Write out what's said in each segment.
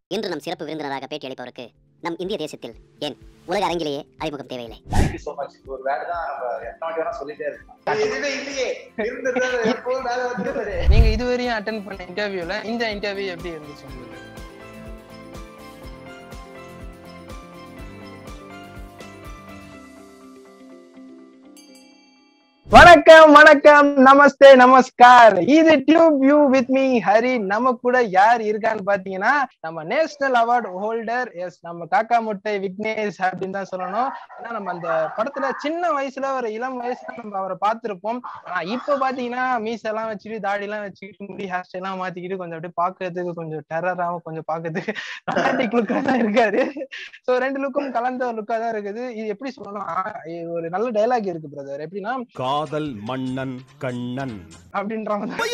இன்று நம் சிறப்பு விருந்தினராக பேட்டியளிப்பவருக்கு நம் இந்திய தேசத்தில் ஏன் உலக அரங்கிலேயே அறிமுகம் தேவையில்லை தேங்க்யூ சோ மச் ஒரு வேலை தான் நம்ம எத்தனை வாட்டி வேணா சொல்லிட்டே இருக்கோம் எதுவுமே இல்லையே இருந்தது எப்போதும் வேலை வந்து நீங்க இதுவரையும் அட்டன் பண்ண இன்டர்வியூல இந்த இன்டர்வியூ எப்படி இருந்துச்சு உங்களுக்கு வணக்கம் வணக்கம் நமஸ்தே நமஸ்கார் இது tube view with me Hari நம்ம கூட யார் இருக்கான்னு பாத்தீங்கன்னா நம்ம நேஷனல் அவார்டு ஹோல்டர் எஸ் நம்ம காக்கா முட்டை விக்னேஷ் அப்படின்னு தான் சொல்லணும் ஏன்னா நம்ம அந்த படத்துல சின்ன வயசுல ஒரு இளம் வயசுல நம்ம அவரை பார்த்திருப்போம் ஆனா இப்ப பாத்தீங்கன்னா மீஸ் எல்லாம் வச்சுட்டு தாடி எல்லாம் வச்சுக்கிட்டு முடி ஹேர் ஸ்டைல் எல்லாம் மாத்திக்கிட்டு கொஞ்சம் அப்படியே பாக்குறதுக்கு கொஞ்சம் டெரராவும் கொஞ்சம் பாக்குறதுக்கு ரொமான்டிக் லுக்கா தான் இருக்காரு சோ ரெண்டு லுக்கும் கலந்த லுக்கா தான் இருக்குது இது எப்படி சொல்லணும் ஆ, இது ஒரு நல்ல டைலாக் இருக்கு பிரதர் எப்படின்னா காதல் மன்னன் கண்ணன் அப்படின்ற மாதிரி தான்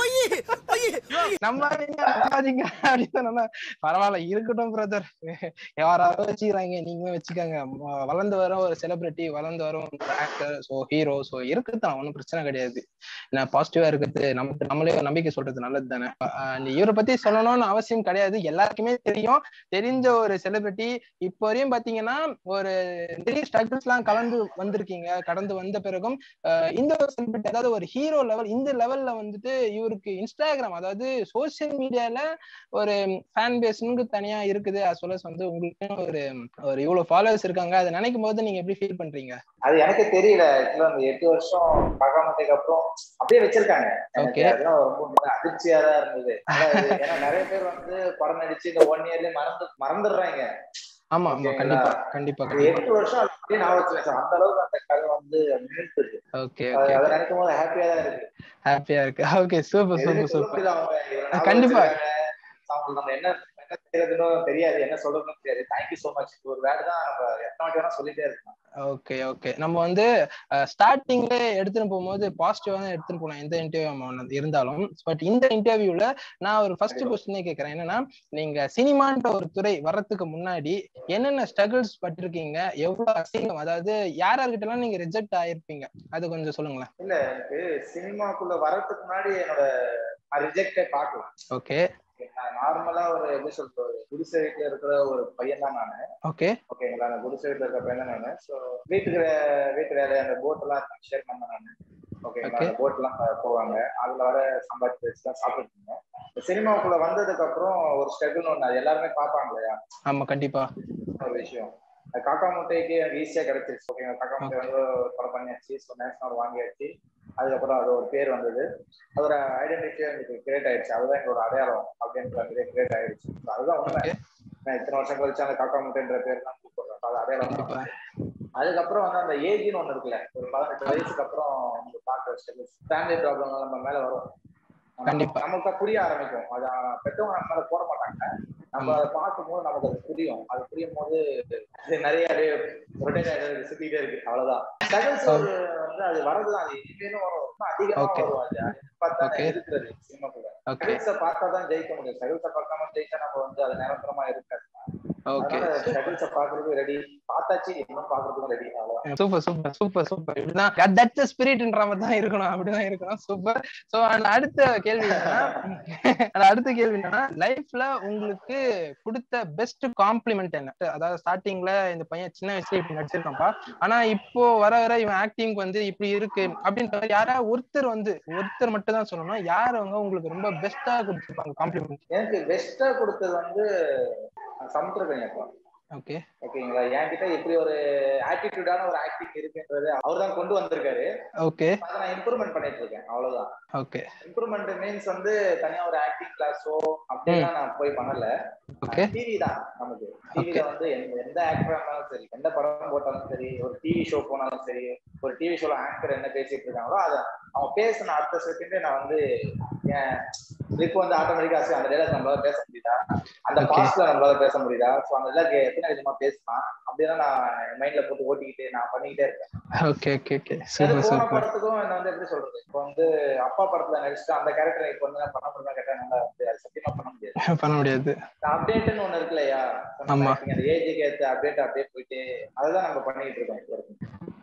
சொல்லணும். நம்ம ஆளுங்க, நம்பாதீங்க அப்படின்னு சொன்னோம்னா, பரவாயில்ல இருக்கட்டும் பிரதர் யாராவது வச்சுக்கிறாங்க நீங்க வச்சுக்கோங்க ம- வளர்ந்து வர ஒரு செலிபிரிட்டி வளர்ந்து வர ஒரு ஆக்டர் சோ ஹீரோ சோ இருக்குதான் ஒன்றும் பிரச்சனை கிடையாது நான் பாசிட்டிவா இருக்கிறது நமக்கு நம்மளே ஒரு நம்பிக்கை சொல்றது நல்லது தானே அஹ் இவரை பத்தி சொல்லணும்னு அவசியம் கிடையாது எல்லாருக்குமே தெரியும் தெரிஞ்ச ஒரு செலிபிரிட்டி இப்போ வரையும் பாத்தீங்கன்னா ஒரு நிறைய ஸ்ட்ரகிள்ஸ் எல்லாம் கலந்து வந்திருக்கீங்க கடந்து வந்த பிறகும் அஹ் இந்த ஒரு செலிபிரிட்டி அதாவது ஒரு ஹீரோ லெவல் இந்த லெவல்ல வந்துட்டு இவருக்கு இன்ஸ்டாகிராம் அதாவது சோசியல் மீடியால ஒரு ஃபேன் பேஸ்னுக்கு தனியா இருக்குது as well as வந்து உங்களுக்கு ஒரு ஒரு இவ்வளவு ஃபாலோவர்ஸ் இருக்காங்க அதை நினைக்கும் போது நீங்க எப்படி ஃபீல் பண்றீங்க அது எனக்கு தெரியல ஆக்சுவலா அந்த எட்டு வருஷம் பகாமத்துக்கு அப்புறம் அப்படியே வச்சிருக்காங்க எனக்கு Okay. அதெல்லாம் ரொம்ப அதிர்ச்சியா தான் இருந்தது அதாவது ஏன்னா நிறைய பேர் வந்து படம் நடிச்சு இந்த ஒன் இயர்லயே மறந்து மறந்துடுறாங்க ஆமா ஆமா Okay, கண்டிப்பா கண்டிப்பா அது கண்டிப்பா எட்டு வருஷம் அது அப்படியே நான் வச்சிருக்கேன் அந்த அளவுக்கு அந்த கதை வந்து நின்றுட்டு இருக்கு ஓகே அது- ஓகே அதை நினைக்கும் போது ஹாப்பியா தான் இருக்கு ஹாப்பியா இருக்கு ஓகே சூப்பர் எதுவுமே சூப்பர் சொல்ல சூப்பர் முடியல அவங்க இவ்வளவு ஞாபகம் கண்டிப்பா. வச்சிருக்காங்க. அவங்களுக்கு நம்ம என்ன என்ன செய்யறதுன்னு தெரியாது என்ன சொல்றதுன்னு தெரியாது தேங்க்யூ சோ மச் ஒரு வேலை தான் நம்ம எத்தனை வாட்டி வேணா சொல்லிட்டே இருக்கோம் ஓகே ஓகே நம்ம வந்து ஸ்டார்டிங்ல எடுத்துட்டு போகும்போது பாசிட்டிவா தான் எடுத்துட்டு போனோம் எந்த இன்டர்வியூ இருந்தாலும் பட் இந்த இன்டர்வியூல நான் ஒரு ஃபர்ஸ்ட் கொஸ்டினே கேட்கறேன் என்னன்னா நீங்க சினிமான்ற ஒரு துறை வர்றதுக்கு முன்னாடி என்னென்ன ஸ்ட்ரகிள்ஸ் பட்டிருக்கீங்க எவ்வளவு அசிங்கம் அதாவது யார் யார்கிட்ட எல்லாம் நீங்க ரிஜெக்ட் ஆயிருப்பீங்க அது கொஞ்சம் சொல்லுங்களேன் இல்ல எனக்கு சினிமாக்குள்ள வர்றதுக்கு முன்னாடி என்னோட ரிஜெக்டே பார்க்கலாம் ஓகே நான் நார்மலா ஒரு எப்படி சொல்றது ஒரு குடிசை வீட்டுல இருக்கிற ஒரு பையன் தான் நானு ஓகே ஓகேங்களா அந்த குடிசை வீட்டுல இருக்கிற பையன் தான் நானு ஸோ வீட்டுக்கு வே- வீட்டு வேலை அந்த போட் எல்லாம் ஷேர் பண்ண நானு ஓகேங்களா Okay. அந்த போட் எல்லாம் போவாங்க அதுல வர சம்பாதிச்சு வச்சு தான் சாப்பிட்டு இருந்தேன் இந்த சினிமாவுக்குள்ள வந்ததுக்கு அப்புறம் ஒரு ஸ்ட்ரகிள் ஒண்ணு அது எல்லாருமே பார்ப்பாங்க இல்லையா ஆமா கண்டிப்பா ஒரு விஷயம் அது காக்கா முட்டைக்கு எனக்கு ஈஸியா கிடைச்சிருச்சு ஓகேங்க காக்கா முட்டை வந்து ஒரு படம் பண்ணியாச்சு ஸோ நேஷனல் வாங்கியாச்சு அதுக்கப்புறம் அது ஒரு பேர் வந்தது அதோட ஐடென்டிட்டியா எனக்கு கிரியேட் ஆயிடுச்சு அதுதான் எங்களோட அடையாளம் அப்படின்ற மாதிரி கிரியேட் ஆயிடுச்சு So அதுதான் உண்மை Okay. நான் இத்தனை வருஷம் கழிச்சு அந்த காக்கா முட்டைன்ற பேர் தான் கூப்பிடுறேன் So அது அடையாளம் தான். கண்டிப்பா அதுக்கப்புறம் வந்து அந்த ஏஜ்னு ஒண்ணு இருக்குல்ல ஒரு பதினெட்டு வயசுக்கு அப்புறம் நம்ம பார்க்க ஃபேமிலி ப்ராப்ளம் நம்ம மேல வரும் நம்ம- கண்டிப்பா. நமக்கு புரிய ஆரம்பிக்கும் அது அஹ், பெற்றவங்க நம்ம மேல போட மாட்டாங்க நம்ம ஆமா. அதை பார்க்கும்போது நமக்கு அது புரியும் அது புரியும் போது அது நிறைய அப்படியே ரொட்டேட் ஆகிட்டு சுத்திட்டே இருக்கு அவ்வளவுதான் ஸ்ட்ரகிள்ஸ் ஒரு வந்து அது வரதுதான் அது இனிமேலும் வரும் ரொம்ப அதிகமா Okay. வரும் அது அது பார்த்தா Okay. இருக்கிறது சினிமாக்குள்ள ஓகே ஸ்ட்ரகிள்ஸை பார்த்தா தான் ஜெயிக்க முடியும் ஸ்ட்ரகிள்ஸை பார்க்காம ஜெயிச்சா நம்ம வந்து அது நிரந்தரமா இருக்காது ஓகே அதனால ஸ்ட்ரகிள்ஸை பாக்குறதுக்கு ரெடி பார்த்தாச்சு இன்னும் பாக்குறதுக்கும் ரெடி அவ்வளவுதான் சூப்பர் சூப்பர் சூப்பர் சூப்பர் இப்படிதான் தட்ஸ் ஸ்பிரிட்ன்ற மாதிரி தான் இருக்கணும் அப்படிதான் இருக்கணும் சூப்பர் சோ அந்த அடுத்த கேள்வி என்னன்னா அந்த அடுத்த கேள்வி என்னன்னா லைஃப்ல உங்களுக்கு கொடுத்த பெஸ்ட் காம்ப்ளிமெண்ட் என்ன அதாவது ஸ்டார்டிங்ல இந்த பையன் சின்ன வயசுல இப்படி நடிச்சிருக்கான்ப்பா ஆனா இப்போ வர வர இவன் ஆக்டிங் வந்து இப்படி இருக்கு அப்படின்ற மாதிரி யாரா ஒருத்தர் வந்து ஒருத்தர் மட்டும் தான் சொல்லணும் யார் அவங்க உங்களுக்கு ரொம்ப பெஸ்டா கொடுத்துருப்பாங்க காம்ப்ளிமெண்ட் எனக்கு பெஸ்டா கொடுத்தது வந்து சமுத்திரக்கணி அப்பா ஓகே ஓகேங்களா என்கிட்ட இப்படி ஒரு ஆட்டிடியூடான ஒரு ஆக்டிங் இருக்குன்றது அவர் தான் கொண்டு வந்திருக்காரு ஓகே அதை நான் இம்ப்ரூவ்மெண்ட் பண்ணிட்டு இருக்கேன் அவ்வளவுதான் ஓகே இம்ப்ரூவ்மெண்ட் மீன்ஸ் வந்து தனியா ஒரு ஆக்டிங் கிளாஸோ அப்படிலாம் நான் போய் பண்ணல ஓகே டிவி தான் நமக்கு டிவில வந்து எந்த எந்த ஆக்டரா இருந்தாலும் சரி எந்த படம் போட்டாலும் சரி ஒரு டிவி ஷோ போனாலும் சரி ஒரு டிவி ஷோல ஆங்கர் என்ன பேசிட்டு இருக்காங்களோ அதை அவன் பேசின அடுத்த செகண்டே நான் வந்து என் இப்போ வந்து ஆட்டோமேட்டிக்கா அந்த டைலாக் நம்மளால பேச முடியுதா அந்த Okay. பாஸ்ட்ல நம்மளால பேச முடியுதா ஸோ அந்த டைலாக் எத்தனை விதமா பேசலாம் அப்படின்னா நான் மைண்ட்ல போட்டு ஓட்டிக்கிட்டு நான் பண்ணிக்கிட்டே இருக்கேன் ஓகே ஓகே ஓகே எனக்கு சூப்பர் போன சூப்பர் படத்துக்கும் என்ன வந்து எப்படி சொல்றது இப்போ வந்து அப்பா படத்துல நடிச்சுட்டு அந்த கேரக்டர் இப்போ வந்து நான் பண்ண முடியுமா கேட்டா நல்லா வந்து அது சத்தியமா பண்ண முடியாது பண்ண முடியாது அப்டேட்னு ஒண்ணு இருக்கு இல்லையா ஆமா. அந்த ஏஜுக்கு ஏத்த அப்டேட் அப்படியே போயிட்டு அதுதான் நம்ம பண்ணிட்டு இருக்கோம் இப்போ வரைக்கும்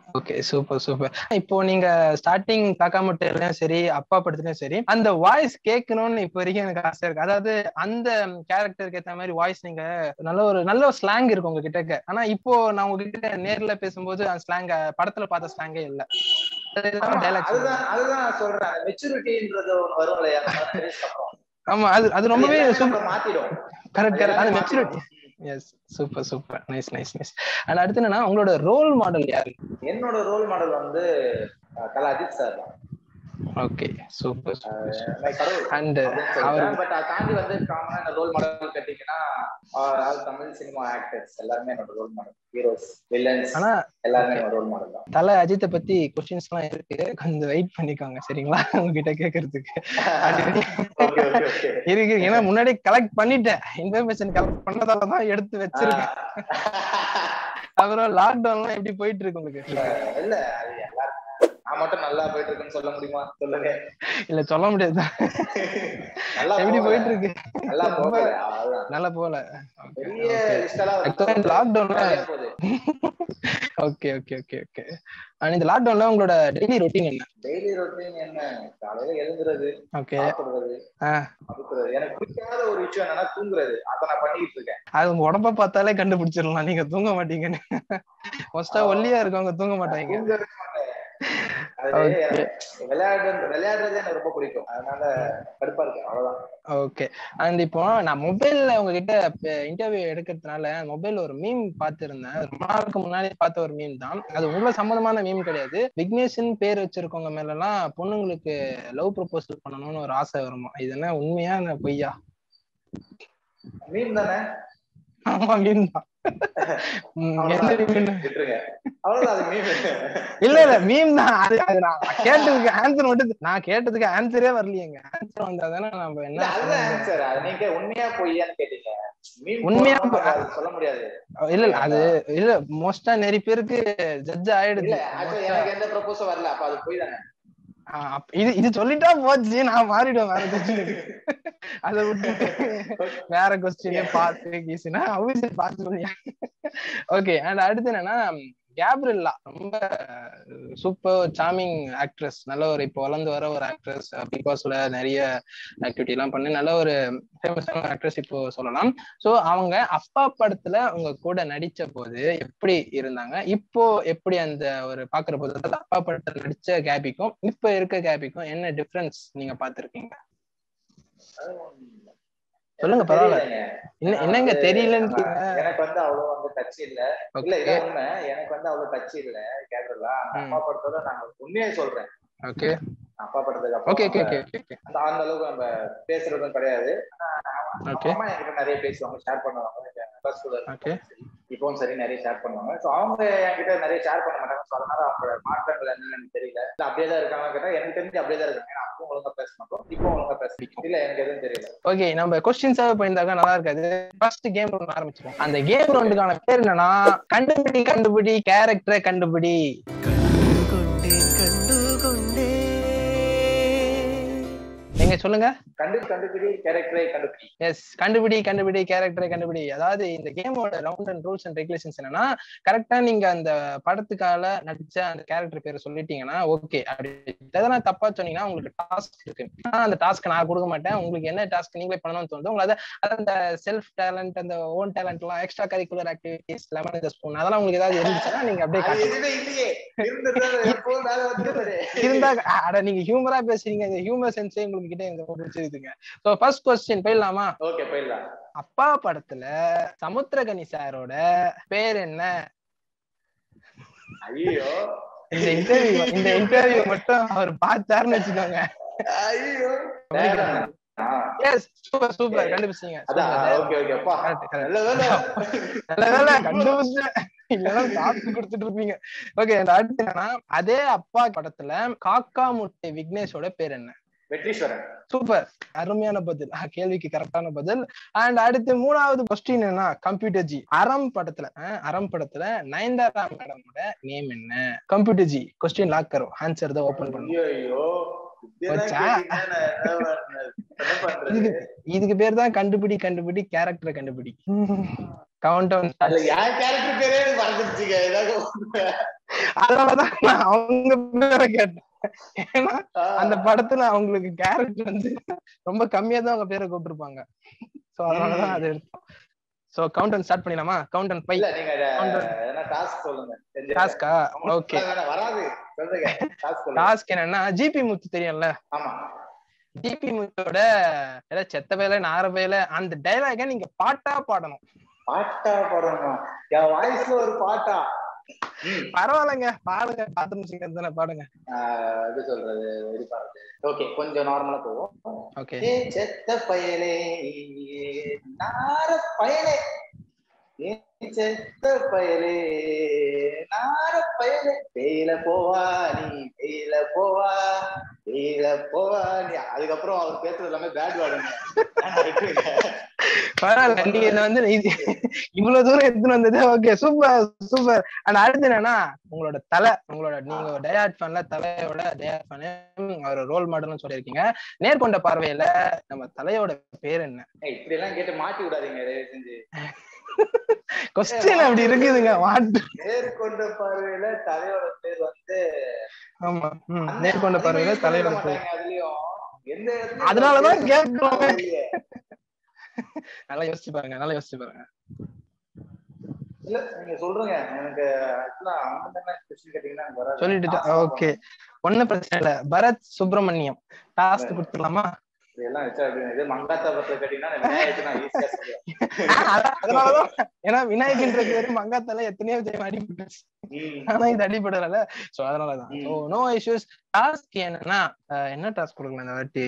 ஓகே சூப்பர் சூப்பர் இப்போ நீங்க ஸ்டார்டிங் காக்கா முட்டையிலயும் சரி அப்பா படத்துலயும் சரி அந்த வாய்ஸ் கேட்கணும்னு இப்போ வரைக்கும் எனக்கு ஆசை இருக்கு அதாவது அந்த கேரக்டருக்கு ஏத்த மாதிரி வாய்ஸ் நீங்க நல்ல ஒரு நல்ல ஒரு ஸ்லாங் இருக்கு உங்க கிட்ட ஆனா இப்போ நான் உங்ககிட்ட நேர்ல பேசும்போது அந்த ஸ்லாங் படத்துல பார்த்த ஸ்லாங்கே இல்ல ஆமா, டைலாக்ஸ் அதுதான் அதுதான் நான் சொல்றேன் மெச்சூரிட்டின்றது ஒண்ணு வரும் இல்லையா அந்த மாதிரி தெரிஞ்சதுக்கு அப்புறம். ஆமா அது அது ரொம்பவே அது எல்லாமே சூப்பர் நம்ம மாத்திடும் கரெக்ட் கரெக்ட் அது எல்லாமே மெச்சூரிட்டி மாத்திடும். Yes super super nice nice nice and அடுத்து என்னன்னா உங்களோட ரோல் மாடல் யாரு என்னோட ரோல் மாடல் வந்து அஹ், தல அஜித் சார் தான் ஓகே சூப்பர் சூப்பர் நான் கடவுள் அண்ட் அப்படின்னு அவர் சொல்றேன் பட் அதை தாண்டி வந்து காமனா ரோல் மாடல் கேட்டீங்கன்னா ஆல் தமிழ் சினிமா ஆக்டர்ஸ் எல்லாருமே என்னோட ரோல் மாடல் ஹீரோஸ் வில்லன்ஸ் ஆனா எல்லாருமே என்னோட ரோல் மாடல் தான் தல அஜித்தை பத்தி கொஸ்டின்ஸ் எல்லாம் இருக்கு கொஞ்சம் வெயிட் பண்ணிக்கோங்க சரிங்களா உங்ககிட்ட கேக்குறதுக்கு அது ஓகே ஓகே ஓகே இருக்கு ஏன்னா முன்னாடி கலெக்ட் பண்ணிட்டேன் இன்ஃபர்மேஷன் கலெக்ட் பண்ணதால தான் எடுத்து வச்சிருக்கேன் அப்புறம் லாக்டவுன்லாம் எப்படி போயிட்டு இருக்கு உங்களுக்கு இல்ல அது எல்லாருக்கும் நான் மட்டும் நல்லா போயிட்டு இருக்குன்னு சொல்ல முடியுமா சொல்லுங்க இல்ல சொல்ல முடியாது நல்லா எப்படி போகல. போயிட்டு இருக்கு நல்லா ரொம்ப போகல அவ்வளவுதான் நல்லா போல பெரிய லிஸ்ட் எல்லாம் Actually, lockdown ல- நிறைய போகுது okay okay okay okay and இந்த லாக்டவுன்ல உங்களோட டெய்லி ரொட்டீன் என்ன டெய்லி ரொட்டீன் என்ன காலையில எழுந்துறது ஓகே சாப்பிடுறது படுக்கிறது எனக்கு பிடிக்காத ஒரு விஷயம் என்னன்னா தூங்குறது அதை நான் பண்ணிக்கிட்டு இருக்கேன் அது உங்க உடம்ப பார்த்தாலே கண்டுபிடிச்சிடலாம் நீங்க தூங்க மாட்டீங்கன்னு மோஸ்டா ஒல்லியா இருக்கவங்க தூங்க மாட்டாங்க தூங்கவே மாட்டேன் அது Okay. எனக்கு விளையாடுறது விளையாடுறது எனக்கு ரொம்ப பிடிக்கும் அதனால கடுப்பா இருக்கு அவ்வளவுதான் ஓகே அண்ட் இப்போ நான் மொபைல்ல உங்ககிட்ட இன்டர்வியூ எடுக்கிறதுனால மொபைல் ஒரு மீம் பார்த்திருந்தேன் ரொம்ப நாளுக்கு முன்னாடி பார்த்த ஒரு மீம் தான் அது உங்களை சம்பந்தமான மீம் கிடையாது விக்னேஷன் பேர் வச்சிருக்கவங்க மேல எல்லாம் பொண்ணுங்களுக்கு லவ் ப்ரொபோசல் பண்ணணும்னு ஒரு ஆசை வருமா இது என்ன உண்மையா இல்ல பொய்யா மீன் தானே ஆமா மீம் தான் ம், எந்த meme ன்னு- விட்டுருங்க அவ்வளவுதான் அது மீன் இல்ல இல்ல மீம் தான் அது அது நான் கேட்டதுக்கு ஆன்சர் மட்டும் நான் கேட்டதுக்கு ஆன்சரே வரலையேங்க ஆன்சர் வந்தா தானே நம்ம இல்ல என்ன அதுதான் ஆன்சர் அது நீங்க உண்மையா பொய்யான்னு கேட்டீங்க மீன் உண்மையா போடணும்னு நம்ம அது சொல்ல முடியாது இல்ல இல்ல அது இல்ல மோஸ்டா நிறைய பேருக்கு ஜட்ஜ் ஆயிடுது இல்ல actually எனக்கு எந்த ப்ரொபோசல் வரல அப்ப அது பொய் தானே ஆ, அப்ப இது இது சொல்லிட்டா போச்சு நான் மாறிடுவேன் வேற கொஸ்டின் அதை விட்டு வேற கொஸ்டினே பார்த்து கீசுனா அவங்க பார்த்து சொல்லியா ஓகே அண்ட் அடுத்து என்னன்னா கேப்ரில்லா ரொம்ப சூப்பர் சாமிங் ஆக்ட்ரஸ் நல்ல ஒரு இப்போ வளர்ந்து வர ஒரு ஆக்ட்ரஸ் பிக் பாஸ்ல நிறைய ஆக்டிவிட்டி எல்லாம் பண்ணி நல்ல ஒரு ஃபேமஸான ஆக்ட்ரஸ் இப்போ சொல்லலாம் சோ அவங்க அப்பா படத்துல உங்க கூட நடிச்ச போது எப்படி இருந்தாங்க இப்போ எப்படி அந்த ஒரு பாக்குற போது அதாவது அப்பா படத்துல நடிச்ச கேபிக்கும் இப்ப இருக்க கேபிக்கும் என்ன டிஃபரன்ஸ் நீங்க பாத்திருக்கீங்க சொல்லுங்க பரவாயில்ல தெரியலைங்க. என்ன நான் என்னங்க வந்து- தெரியலன்னு நான் எனக்கு வந்து அவ்வளவு வந்து டச் இல்ல இல்ல ஓகே இதான் உண்மை எனக்கு வந்து அவ்வளவு டச் இல்ல கேக்குறதா ம். அப்பா படத்தோட நான் உண்மையை சொல்றேன் ஓகே அப்பா படத்துக்கு ஓகே அப்புறம் ஓகே நம்ம ஓகே ஓகே அந்த அந்த அளவுக்கு நம்ம பேசுறதும் கிடையாது ஓகே அம்மா என்கிட்ட நிறைய பேசுவாங்க ஷேர் பண்ணுவாங்க பிளஸ் டூல ஓகே இப்பவும் சரி நிறைய ஷேர் பண்ணுவாங்க சோ அவங்க என்கிட்ட நிறைய ஷேர் பண்ண மாட்டாங்க சோ அதனால அவங்களோட மாற்றங்கள் என்னன்னு எனக்கு தெரியல இல்ல அப்படியே தான் இருக்காங்க கேட்டா எனக்கு தெரிஞ்சு அப்படியே தான் இருக்காங்க ஏன்னா அப்பவும் ஒழுங்கா பேச மாட்டோம் இப்போ ஒழுங்கா பேச இல்ல எனக்கு எதுவும் தெரியல ஓகே நம்ம கொஸ்டின்ஸாவே போயிருந்தாக்கா நல்லா இருக்காது ஃபர்ஸ்ட் கேம் ரவுண்ட் ஆரம்பிச்சிருவோம் அந்த கேம் ரவுண்டுக்கான பேர் என்னன்னா கண்டுபிடி கண்டுபிடி கேரக்டரை கண்டுபிடி நீங்க சொல்லுங்க கண்டு கண்டுபிடி கேரக்டரை கண்டுபிடி எஸ் கண்டுபிடி கண்டுபிடி கேரக்டரை கண்டுபிடி அதாவது இந்த கேமோட round and rules and regulations என்னன்னா கரெக்டா நீங்க அந்த படத்துக்கால நடிச்ச அந்த கேரக்டர் பேரை சொல்லிட்டீங்கன்னா ஓகே அப்படி எதனா தப்பா சொன்னீங்கன்னா உங்களுக்கு டாஸ்க் இருக்கு ஆனா அந்த டாஸ்க் நான் கொடுக்க மாட்டேன் உங்களுக்கு என்ன டாஸ்க் நீங்களே பண்ணணும்னு தோணுது உங்களுக்கு அதை அது அந்த செல்ஃப் டேலண்ட் அந்த ஓன் டேலண்ட் எல்லாம் எக்ஸ்ட்ரா கரிக்குலர் ஆக்டிவிட்டிஸ் லெமன் இந்த ஸ்பூன் அதெல்லாம் உங்களுக்கு ஏதாவது இருந்துச்சுன்னா நீங்க அப்படியே அது காட்டுங்க எதுவுமே இல்லையே இருந்தது எப்போதும் மேல வந்துருது இருந்தா அட நீங்க ஹியூமரா பேசுறீங்க இந்த ஹியூமர் சென்ஸே உங்களுக்கு கிட்ட எனக்கு ரொம்ப பிடிச்சிருக்குங்க சோ ஃபர்ஸ்ட் கொஸ்டின் போயிடலாமா ஓகே போயிடலாம் அப்பா படத்துல சமுத்திரகனி சாரோட பேர் என்ன ஐயோ இந்த இன்டர்வியூ இந்த இன்டர்வியூ மட்டும் அவர் பார்த்தாருன்னு வச்சுக்கோங்க ஐயோ எஸ் சூப்பர் சூப்பர் கண்டுபிடிச்சீங்க அதான் ஓகே ஓகே அப்பா Correct, correct. நல்ல வேலை நல்ல வேலை கண்டுபிடிச்சேன் இல்லைன்னா சாப்பிட்டு கொடுத்துட்டு இருப்பீங்க ஓகே அடுத்து என்னன்னா அதே அப்பா படத்துல காக்கா முட்டை விக்னேஷோட பேர் என்ன வெட்ரீஸ்வரன் சூப்பர் அருமையான பதில் ஆ, கேள்விக்கு கரெக்டான பதில் அண்ட் அடுத்து மூணாவது கொஸ்டின் என்ன கம்ப்யூட்டர் ஜி அறம் படத்துல ஆ, அறம் படத்துல நயன்தாரா மேடமோட நேம் என்ன கம்ப்யூட்டர் ஜி கொஸ்டின் லாக் கரும் ஆன்சர் தான் ஓபன் பண்ணும் ஐயோ இப்படியெல்லாம் வச்சா? கேட்டீங்கன்னா நான் என்ன பண்றது? என்ன பண்றது இதுக்கு இதுக்கு பேர் தான் கண்டுபிடி கண்டுபிடி கேரக்டரை கண்டுபிடி கவுண்ட் டவுன் அதுல என் கேரக்டர் பேரே எனக்கு மறந்துருச்சுங்க ஏதாவது ஒண்ணு. அதனாலதான் நான் அவங்க பேரை கேட்டேன் ஏன்னா ஆ. அந்த படத்துல அவங்களுக்கு கேரக்டர் வந்து ரொம்ப கம்மியா தான் அவங்க பேரை கூப்பிட்டுருப்பாங்க சோ அதனாலதான் அது எடுத்தோம் சோ கவுண்ட் ஸ்டார்ட் பண்ணிடலாமா கவுண்ட் பை இல்ல நீங்க Countdown. என்ன டாஸ்க் சொல்லுங்க தெரிஞ்சா. டாஸ்கா ஓகே வேணாம், வராது சொல்லுங்க டாஸ்க் சொல்லுங்க டாஸ்க் என்னன்னா ஜிபி முத்து தெரியும்ல ஆமா ஜிபி முத்தோட ஏதோ செத்த பையில நார பையில அந்த டைலாக நீங்க பாட்டா பாடணும் பாட்டா பாடணுமா என் வாய்ஸ்ல ஒரு பாட்டா ம். பரவாயில்லைங்க பாடுங்க பாத்ரூம் சிங்கர் தானே பாடுங்க ஆஹ் எப்படி சொல்றது எப்படி பாடுறது ஓகே கொஞ்சம் நார்மலா போவோம் ஓகே ஏ செத்த பயலே நார பயலே ஏ செத்த பயலே நார பயலே வெயில போவா நீ வெயில போவா வெயில போவா நீ அதுக்கப்புறம் அவர் பேசுறது எல்லாமே பேட் வாடுங்க பரவாயில்ல நீங்க இதை வந்து இது இவ்வளவு தூரம் எடுத்துட்டு வந்தது ஓகே சூப்பர் சூப்பர் அண்ட் அடுத்து என்னன்னா உங்களோட தலை உங்களோட நீங்க டயாட் ஃபேன்ல தலையோட டயாட் ஃபேன் அவர் ரோல் மாடல்னு சொல்லியிருக்கீங்க நேர்கொண்ட பார்வையில நம்ம தலையோட பேர் என்ன இப்படி எல்லாம் கேட்டு மாட்டி விடாதீங்க தயவு செஞ்சு கொஸ்டின் அப்படி இருக்குதுங்க மாட்டு நேர்கொண்ட பார்வையில தலையோட பேர் வந்து ஆமா ம், அந்த- நேர்கொண்ட அதிகமா பார்வையில use தலையோட பண்ணிருக்க பேர் மாட்டாங்க அதுலயும் எந்த இடத்துலயும் அதனாலதான் பேர் கேட்கிறோம் இல்லையே. நல்லா யோசிச்சு பாருங்க நல்லா யோசிச்சு பாருங்க இல்ல நீங்க சொல்றீங்க எனக்கு actually அவங்க என்ன question கேட்டீங்கன்னா எனக்கு வராது. சொல்லிட்டு Task தான் ஓகே ஒண்ணும் பிரச்சனை இல்ல பரத் சுப்பிரமணியம் டாஸ்க் கொடுத்துடலாமா இதெல்லாம் வச்சா எப்படி இது மங்காத்தா பத்திர கேட்டீங்கன்னா நான் விநாயகத்தை நான் ஈஸியா சொல்லுவேன் அத- அதனாலதான் ஏன்னா விநாயகன்ற பேரு மங்காத்தால எத்தனையோ டைம் அடிபட்டுச்சு ம். ஆனா இது அடிபடல சோ அதனாலதான் ம். சோ நோ இஷ்யூஸ் டாஸ்க் என்னன்னா அஹ், என்ன டாஸ்க் கொடுக்கலாம் இந்த வாட்டி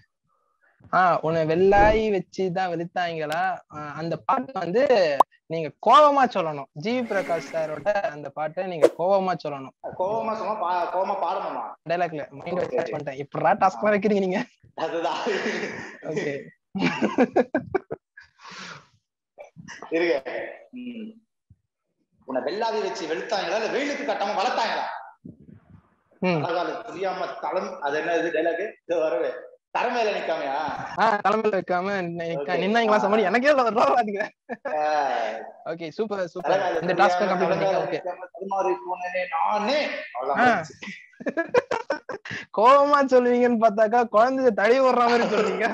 ஆஹ் உன்னை வெள்ளாய் வச்சுதான் வெளுத்தாங்களா ஆஹ், அந்த பாட்டு வந்து நீங்க கோவமா சொல்லணும் ஜி பிரகாஷ் சாரோட அந்த பாட்டை நீங்க கோவமா சொல்லணும் கோவமா சும்மா பா- கோவமா பாடணுமா டைலாக்ல மைண்ட் வச்சு பண்ணிட்டேன் இப்படா டாஸ்க் எல்லாம் வைக்கிறீங்க நீங்க அதுதான் ஓகே இருங்க ம். உன்னை வெள்ளாவி வச்சு வெளுத்தாங்களா இல்ல வெயிலுக்கு கட்டாம வளர்த்தாங்களா ம் அழகால தெரியாம தலம் அது என்ன இது டைலாக் இது வரவே தர மேல நிக்காமையா ஆஹ் தலைமையில வைக்காம Okay. நின்னாங்களா சமாளி எனக்கே வராதுங்க ஆஹ் ஓகே சூப்பர் சூப்பர் அழகால இந்த டாஸ்க் தெரியாம கம்ப்ளீட் தலை மேல பண்ணீங்க ஓகே நிக்காம தடுமாறி போனேனே நானே ஆ. அவ்வளவுதான் கோவமா சொல்லுவீங்கன்னு பார்த்தாக்கா குழந்தைய தடவி விடுற மாதிரி சொல்றீங்க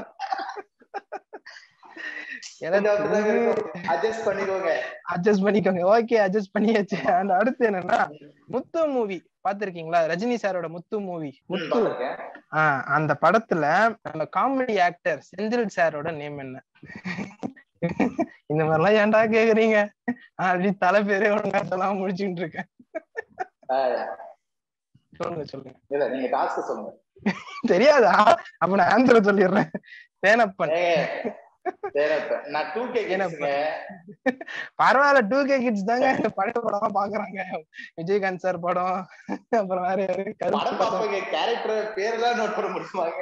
அட்ஜஸ்ட் பண்ணிக்கோங்க அட்ஜஸ்ட் பண்ணிக்கோங்க ஓகே அட்ஜஸ்ட் பண்ணியாச்சு அண்ட் அடுத்து என்னன்னா முத்து மூவி பாத்திருக்கீங்களா ரஜினி சாரோட முத்து மூவி ம், முத்து பார்த்திருக்கேன். ஆஹ் அந்த படத்துல நம்ம காமெடி ஆக்டர் செந்தில் சாரோட நேம் என்ன இந்த மாதிரிலாம் ஏன்டா கேக்குறீங்க அப்படி தலை பேரே ஒழுங்காத்தெல்லாம் முடிச்சுட்டு இருக்கேன் ஆஹ், சொல்லுங்க சொல்லுங்க இல்ல நீங்க டாஸ்க் சொல்லுங்க தெரியாதா அப்ப நான் ஆன்சரை சொல்லிடுறேன் தேனப்பன் ஏங்க, சரி அப்ப. நான் டூ கே ஏனப்பா? பரவாயில்ல டூ கே கிட்ஸ் தாங்க இந்த பழைய படமா பாக்குறாங்க விஜயகாந்த் சார் படம் அப்புறம் வேற யாரு கருப்பு படம் படம். பார்ப்பீங்க கேரக்டர் பேரெல்லாம் நோட் பண்ண முடியுமாங்க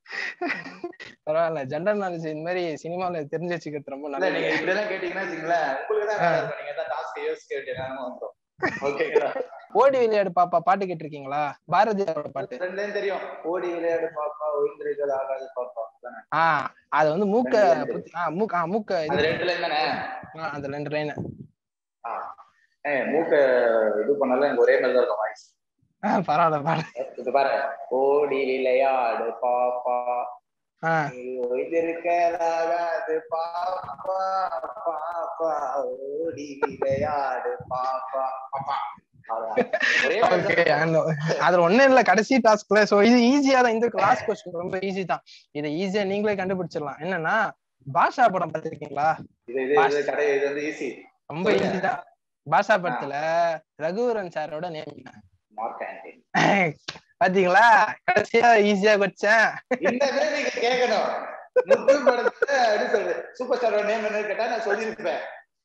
பரவாயில்ல ஜென்ரல் நாலேஜ் இந்த மாதிரி சினிமால தெரிஞ்சு வச்சுக்கிறது ரொம்ப இல்ல நல்லது நீங்க இப்படி எல்லாம் கேட்டீங்கன்னா வச்சுங்களேன் உங்களுக்கு தான் வேலை இருக்கும். நீங்க தான் டாஸ்க் யோசிக்க வேண்டிய நேரம் வந்துரும் ஓகேங்களா ஓடி விளையாடு பாப்பா பாட்டு கேட்டிருக்கீங்களா பாரதியாரோட பாட்டு ரெண்டையும் தெரியும் ஓடி விளையாடு பாப்பா ஒய்ந்திருக்கள் ஆகாது பாப்பா தானே ஆஹ் அது வந்து மூக்க ரெண்டு புத்தி- ஆஹ் மூக்க ஆஹ் மூக்க அது இது ரெண்டுல தானே ஆஹ் அந்த ரெண்டு லைன் ஆ. ஏய், மூக்க இது பண்ணாலும் எனக்கு ஒரே மாதிரி தான் இருக்கும் வாய்ஸ் பரவாயில்ல பாரு இது பாரு ஓடி விளையாடு பாப்பா ஆஹ் ஒய்ந்திருக்கலாகாது பாப்பா பாப்பா ஓடி விளையாடு பாப்பா பாப்பா அவ்வளவுதான். ஒரே மாதிரி ஓகே தான். அந்த அதுல ஒண்ணும் இல்ல கடைசி டாஸ்க்ல சோ இது ஈஸியா தான் இந்த கிளாஸ் கொஸ்டின் ரொம்ப ஈஸி தான் இதை ஈஸியா நீங்களே கண்டுபிடிச்சிடலாம் என்னன்னா பாஷா படம் பார்த்திருக்கீங்களா இது இது இது கடை இது வந்து ஈஸி ரொம்ப ஈஸி தான் பாஷா படத்துல ரகுவரன் சாரோட நேம் மார்க் ஆண்டி பாத்தீங்களா கடைசியா ஈஸியா வச்சேன் இந்த மாதிரி நீங்க கேட்கணும் முத்து படத்துல எப்படி சொல்றது சூப்பர் ஸ்டாரோட நேம் என்ன கேட்டா நான் சொல்லியிருப்பேன்